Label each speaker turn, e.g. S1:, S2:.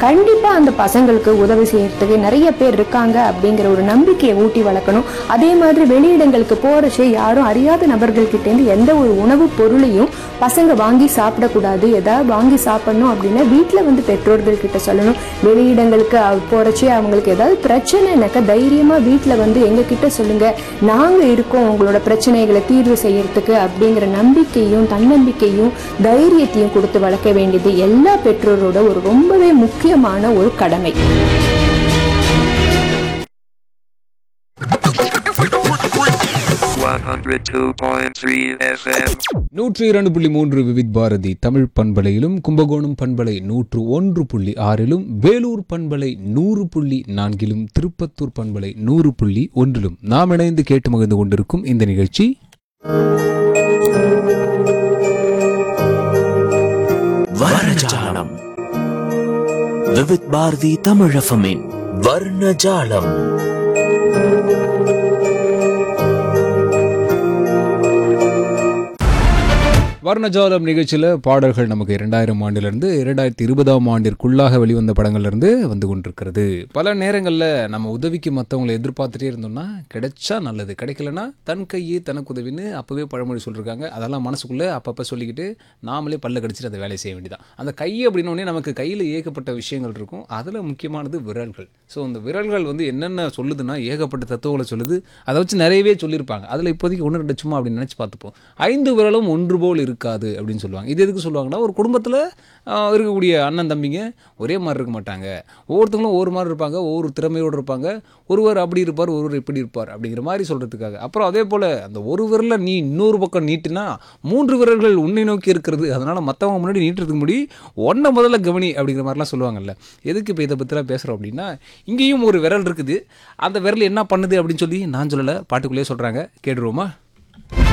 S1: கண்டிப்பா அந்த பசங்களுக்கு உதவி செய்யறதுக்கு நிறைய பேர் இருக்காங்க அப்படிங்கிற ஒரு நம்பிக்கையை ஊட்டி வளர்க்கணும் அதே மாதிரி வெளியிடங்களுக்கு போறச்சே யாரும் அறியாத நபர்கள் கிட்ட இருந்து எந்த ஒரு உணவுப் பொருளையும் பசங்க வாங்கி சாப்பிடக்கூடாது ஏதாவது வாங்கி சாப்பிடணும் அப்படின்னா வீட்டுல வந்து பெற்றோர்கள் கிட்ட சொல்லணும் வெளியிடங்களுக்கு அவ- போறச்சே அவங்களுக்கு ஏதாவது பிரச்சனைனாக்கா தைரியமா வீட்டுல வந்து எங்க கிட்ட சொல்லுங்க நாங்க இருக்கோம் உங்களோட பிரச்சனைகளை தீர்வு செய்யறதுக்கு அப்படிங்கிற நம்பிக்கையும் தன்னம்பிக்கையும் தைரியத்தையும் கொடுத்து வளர்க்க வேண்டியது எல்லா பெற்றோரோட ஒரு ரொம்பவே முக்கியமான ஒரு கடமை
S2: One hundred two point three FM.
S3: நூற்றி இரண்டு புள்ளி மூன்று விவித் பாரதி தமிழ் பண்பலையிலும் கும்பகோணம் பண்பலை நூற்று ஒன்று புள்ளி ஆறிலும் வேலூர் பண்பலை நூறு புள்ளி நான்கிலும் திருப்பத்தூர் பண்பலை நூறு புள்ளி ஒன்றிலும் நாம் இணைந்து கேட்டு மகிழ்ந்து கொண்டிருக்கும் இந்த நிகழ்ச்சி
S4: வர்ணஜாலம் விவித் பாரதி தமிழஃபமின் வர்ணஜாலம்
S3: வர்ணஜாலம் நிகழ்ச்சியில் பாடல்கள் நமக்கு இரண்டாயிரம் ஆண்டிலிருந்து இரண்டாயிரத்தி இருபதாம் ஆண்டிற்குள்ளாக வெளிவந்த படங்கள்லேருந்து வந்து கொண்டிருக்கிறது பல நேரங்களில் நம்ம உதவிக்கு மற்றவங்களை எதிர்பார்த்துட்டே இருந்தோம்னா கிடைச்சா நல்லது கிடைக்கலனா தன் கையே தனக்கு உதவின்னு அப்போவே பழமொழி சொல்லியிருக்காங்க அதெல்லாம் மனசுக்குள்ளே அப்பப்போ சொல்லிக்கிட்டு நாமளே பல்ல கடிச்சிட்டு அதை வேலையை செய்ய வேண்டியதான் அந்த கை அப்படின்னோடனே நமக்கு கையில் ஏகப்பட்ட விஷயங்கள் இருக்கும் அதில் முக்கியமானது விரல்கள் ஸோ அந்த விரல்கள் வந்து என்னென்ன சொல்லுதுன்னா ஏகப்பட்ட தத்துவங்களை சொல்லுது அதை வச்சு நிறையவே சொல்லியிருப்பாங்க அதில் இப்போதைக்கு ஒன்று ரெண்டு சும்மா அப்படின்னு நினச்சி பார்த்துப்போம் ஐந்து விரலும் ஒன்று போல் இருக்காது அப்படின்னு சொல்லுவாங்க இது எதுக்கு சொல்லுவாங்கன்னா ஒரு குடும்பத்தில் இருக்கக்கூடிய அண்ணன் தம்பிங்க ஒரே மாதிரி இருக்க மாட்டாங்க ஒவ்வொருத்தங்களும் ஒவ்வொரு மாதிரி இருப்பாங்க ஒவ்வொரு திறமையோடு இருப்பாங்க ஒருவர் அப்படி இருப்பார் ஒருவர் இப்படி இருப்பார் அப்படிங்கிற மாதிரி சொல்கிறதுக்காக அப்புறம் அதே போல் அந்த ஒரு விரலை நீ இன்னொரு பக்கம் நீட்டினா மூன்று விரல்கள் உன்னை நோக்கி இருக்கிறது அதனால் மற்றவங்க முன்னாடி நீட்டுறதுக்கு முடி ஒன்றை முதல்ல கவனி அப்படிங்கிற மாதிரிலாம் சொல்லுவாங்கல்ல எதுக்கு இப்போ இதை பற்றிலாம் பேசுகிறோம் அப்படின்னா இங்கேயும் ஒரு விரல் இருக்குது அந்த விரல் என்ன பண்ணுது அப்படின்னு சொல்லி நான் சொல்லலை பாட்டுக்குள்ளேயே சொல்கிறாங்க கேட்டுருவோமா